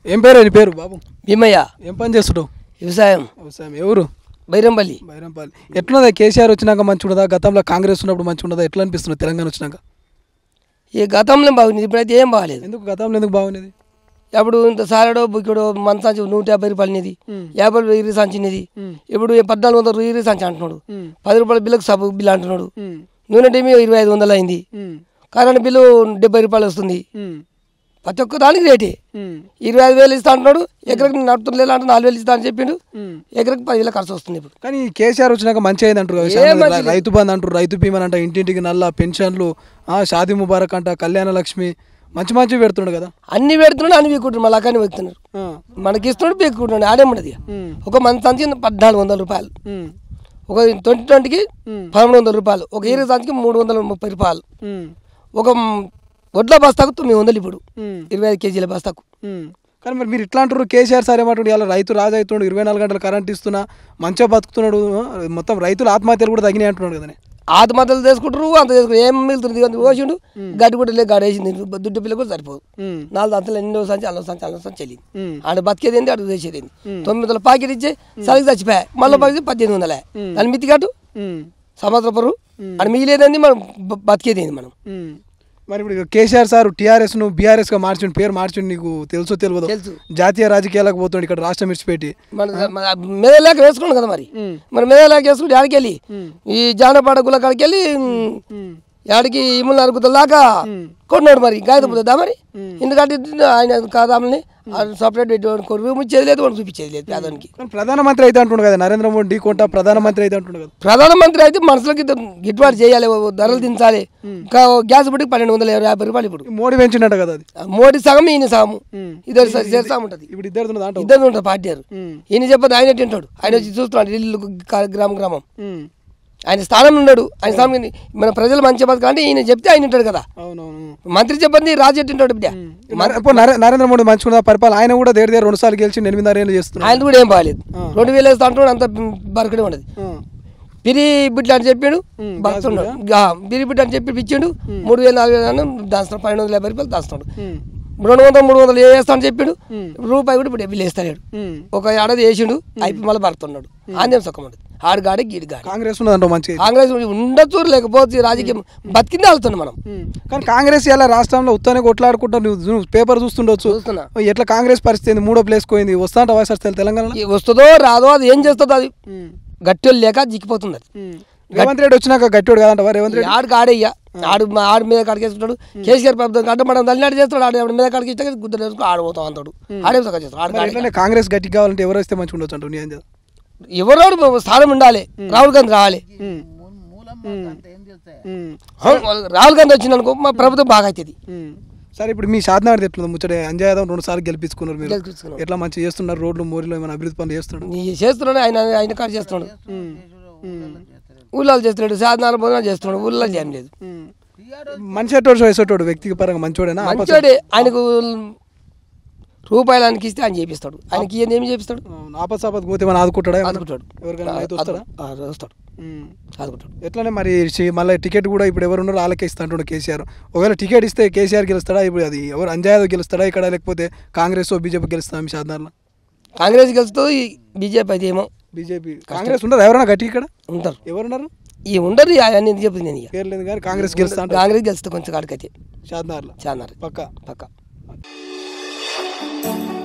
ఏం పేరు నీ పేరు బాబు భీమయ్య ఏం పని చేస్తుంటావు వ్యవసాయం వ్యవసాయం ఎవరు బైరంపల్లి బైరంపల్లి ఎట్లున్నదా కేసీఆర్ వచ్చినాక మంచిగా ఉండదా గతంలో కాంగ్రెస్ ఉన్నప్పుడు మంచిగా ఉండదా ఎట్లా అనిపిస్తుంది తెలంగాణ వచ్చినాక ఈ గతంలో బాగుంది ఇప్పుడైతే ఏం బాగాలేదు ఎందుకు గతంలో ఎందుకు బాగుండేది అప్పుడు ఇంత సారడో బుక్కడో మన సంచి నూట యాభై రూపాయలు నిది యాభై రూపాయలు ఇరవై సంచి నిది ఇప్పుడు పద్నాలుగు వందలు ఇరవై సంచి అంటున్నాడు పది రూపాయల బిల్లుకు సబ్బు బిల్లు అంటున్నాడు నూనె టీమీ ఇరవై ఐదు వందలు అయింది కరెంట్ బిల్లు డెబ్బై రూపాయలు వస్తుంది ప్రతి ఒక్క దానికి రేటే ఇరవై ఐదు వేలు ఇస్తా అంటున్నాడు ఎకరకు నడుపుతులేదు అంటే నాలుగు వేలు ఇస్తా అని చెప్పిండు ఎకరకు పదివేల ఖర్చు వస్తుంది ఇప్పుడు కానీ ఈ కేసీఆర్ వచ్చినాక మంచి అయింది అంటారు వ్యవసాయం మీద. రైతు బంధు అంటారు రైతు బీమా అంట ఇంటింటికి నల్ల పెన్షన్లు ఆ, షాదీ ముబారక్ అంట కళ్యాణ లక్ష్మి మంచి మంచి పెడుతుండు కదా అన్ని పెడుతున్నాడు అన్ని పీక్కుంటారు మళ్ళీ అక్కడిని పెడుతున్నారు ఆ. మనకి ఇస్తున్నాడు పీక్కుంటున్నాడు ఆడేముండదు ఇక. ఉమ్. ఒక మంత్ సంచి పద్నాలుగు వందల రూపాయలు ఉమ్. ఒక ట్వంటీ ట్వంటీకి పదమూడు వందల రూపాయలు ఒక ఇరవై సంచికి మూడు వందల ముప్పై రూపాయలు ఉమ్. ఒక మ్, వడ్ల బస్తాకు తొమ్మిది వందలు ఇప్పుడు ఉమ్. ఇరవై ఐదు కేజీల బస్తాకు ఉమ్. కానీ మరి మీరు ఇట్లా అంటారు కేసీఆర్ సార్ ఏమంటాడు ఇలా రైతు రాజు అవుతున్నాడు ఇరవై నాలుగు గంటలు కరెంట్ ఇస్తున్నా మంచిగా బతుకుతున్నాడు ఆ, మొత్తం రైతుల ఆత్మహత్యలు కూడా తగినాయి అంటున్నాడు కదా ఆత్మహత్యలు చేసుకుంటారు అంత చేసుకుంటారు ఏం మిగులుతుంది అంత పోసిండు గడ్డి కూడా లేదు గడ్డ వేసింది దుడ్డు పిల్ల కూడా సరిపోదు నాలుగు అంతలు ఎన్నో సంచి అల్ల సంచి అల్ల సంచి వెళ్ళింది ఆడ బతికేది ఏంటి అడుగు చేసేది ఏంటి తొమ్మిది వందల పాకెట్ ఇచ్చే సరికి చచ్చిపోయా మళ్ళీ పాకెట్ పద్దెనిమిది వందలే దాని మిత్తి కట్టు సంవత్సరం పరు అది మిగిలేదండి మనం బ- బతికేది ఏంది మనం మరి ఇప్పుడు కేసీఆర్ సార్ టీఆర్ఎస్ ను బీఆర్ఎస్ గా మార్చిండు పేరు మార్చిండు నీకు తెలుసో తెలియదు తెలుసు. జాతీయ రాజకీయాలకు పోతుండు ఇక్కడ రాష్ట్రం విడిచిపెట్టి మన మన మెదలేక వేసుకున్నాం కదా మరి మరి మెదలేక వేసుకుంటే ఆడికి వెళ్ళి ఈ జానపాడ గుల కాడికి వెళ్ళి ఆడికి ఇములు అరుగుతుంది దాకా కొన్నాడు మరి గాయత పోతుందా మరి ఎందుకంటే ఆయన కాదామని సపరేట్ పెట్టి రూమ్ ఇచ్చేది లేదు వాడు చూపించేది లేదు పేదవానికి కానీ ప్రధానమంత్రి అయితే అంటుండు కదా నరేంద్ర మోడీ కొంట ప్రధానమంత్రి అయితే అంటుండు కదా ప్రధానమంత్రి అయితే మనుషులకి గిట్టుబాటు చేయాలి ఓ ధరలు దించాలి ఇంకా గ్యాస్ బుడ్డికి పన్నెండు వందల యాభై రూపాయలు ఇప్పుడు ఈ మోడీ పెంచిండట కదా అది మోడీ సగం ఈయన సగం ఇద్దరు చేస్తా ఉంటుంది ఇప్పుడు ఇద్దరు దాంట్లో ఇద్దరు ఉంటారు పార్టీ గారు ఈయన చెప్పదు ఆయన తింటాడు ఆయన వచ్చి చూస్తున్నాడు ఇల్లు కా- గ్రామం గ్రామం ఆయన స్థానం ఉన్నాడు ఆయన స్థానం ఏంది? మన ప్రజలు మంచి బతకాలంటే ఈయన చెప్తే ఆయన ఉంటాడు కదా అవునవును మంత్రి చెప్పండి రాజు తింటాడు బిడ్డ నరే- ఇప్పుడు నరే- నరేంద్ర మోడీ మంచిగా పరిపాలన ఆయన కూడా దేడు దేడు రెండు సార్లు గెలిచి ఎనిమిదిన్నర ఏళ్ళు చేస్తున్నాడు ఆయన కూడా ఏం బాగాలేదు రెండు వేలు వేస్తా అంటాడు అంత బరకడే ఉండదు ఆ. పిరి బిడ్డ అని చెప్పాడు బతున్నాడు పిరి బిడ్డ అని చెప్పి ఇచ్చిండు మూడు వేలు నాలుగు వేలు అని దాస్తున్నాడు పన్నెండు వందల యాభై రూపాయలు దాస్తున్నాడు ఉమ్. రెండు వందలు మూడు వందలు వేస్తా అని చెప్పిండు రూపాయి కూడా ఇప్పుడు బిల్లు వేస్తాడు ఉమ్. ఒక ఏడాది వేసిండు అయిపోయి మళ్ళీ భరుతున్నాడు ఆంజనేయ సుఖం ఉండదు ఆడు గాడి గీడి గాడి కాంగ్రెస్ ఉన్నదంట మంచిగా కాంగ్రెస్ ఉండొచ్చు లేకపోతే రాజకీయం బతికిందే వెళ్తుంది మనం కానీ కాంగ్రెస్ ఇలా రాష్ట్రంలో ఉత్తనే కొట్లాడుకుంటా నువ్వు నువ్వు పేపర్ చూస్తుండొచ్చు చూస్తున్నా ఎట్లా కాంగ్రెస్ పరిస్థితి ఏంది? మూడో ప్లేస్ పోయింది వస్తా అంట వాయిస్ వస్తుంది తెలంగాణలో ఈ వస్తుందో రాదో అది ఏం చేస్తుందో అది గట్టి లేక జిక్కిపోతుంది అది రేవంత్ రెడ్డి వచ్చినాక గట్టివాడు కాదంట రేవంత్ రెడ్డి ఆడికి ఆడయ్యా ఆడు మా ఆడి మీద కడిగేసుకుంటాడు కేసీఆర్ ప్రభుత్వం అడ్డమడం తల్లినాడు చేస్తాడు ఆడు ఎవడి మీద కడిగి ఇస్తే గుద్దలు వేసుకుని ఆడబోతాం అంటాడు ఆడే సగం చేస్తాడు ఆడు మరి ఎట్లనే కాంగ్రెస్ గట్టి కావాలంటే ఎవరు వస్తే మంచిగా ఉండొచ్చు అంటావు నీ ఏం చేద్దాం? ఎవరోడు స్థానం ఉండాలి రాహుల్ గాంధీ రావాలి ఉమ్. రాహుల్ గాంధీ వచ్చింది అనుకో మా ప్రభుత్వం బాగా అవుతుంది ఉమ్. సరే ఇప్పుడు మీ సాధన ఎట్లుంది ముచ్చట అంజయ్ యాదవ్ రెండు సార్లు గెలిపించుకున్నారు మీరు గెలిపించుకున్నాం. ఎట్లా మంచిగా చేస్తున్నారు రోడ్లు మోరీలో ఏమైనా అభివృద్ధి పనులు చేస్తున్నాడు నీ చేస్తున్నాడు ఆయన ఆయన కాడ చేస్తున్నాడు ఊళ్ళో చేస్తున్నాడు సాధనాల భోజనాలు చేస్తున్నాడు ఊళ్ళో చేయడం లేదు మనిషి ఎట్టోడు వేసేటోడు వ్యక్తికి పరంగా మంచోడేనా మంచోడే ఆయనకు రూపాయలు ఆయనకి ఇస్తే ఆయన చేపిస్తాడు ఆయనకి ఈయన ఏమి చేపిస్తాడు ఆపసాపత్ పోతే ఏమైనా ఆదుకుంటాడా ఏమన్నా? ఆదుకుంటాడు ఎవరికైనా అయితే వస్తాడా ఆ, వస్తాడు ఉమ్. ఆదుకుంటాడు ఎట్లనే మరి చి- మళ్ళీ టికెట్ కూడా ఇప్పుడు ఎవరు ఉన్నారో వాళ్ళకే ఇస్తా అంటుండే కేసీఆర్ ఒకవేళ టికెట్ ఇస్తే కేసీఆర్ గెలుస్తాడా ఇప్పుడు అది ఎవరు అంజయ్ యాదవ్ గెలుస్తాడా ఇక్కడ లేకపోతే కాంగ్రెస్ బీజేపీ గెలుస్తా మీ సాధనాల్లో కాంగ్రెస్ గెలుస్తుంది బీజేపీ అయితే ఏమో బీజేపీ కాంగ్రెస్ ఉండరు ఎవరైనా గట్టి ఇక్కడ ఉంటారు ఎవరున్నారు ఈ ఉండరు అని చెప్పింది నేను ఇక పేరు లేదు కానీ కాంగ్రెస్ గెలుస్తా అంటే కాంగ్రెస్ గెలుస్తుంది కొంచెం కాడికైతే షాద్నార్లో చాలా పక్క పక్క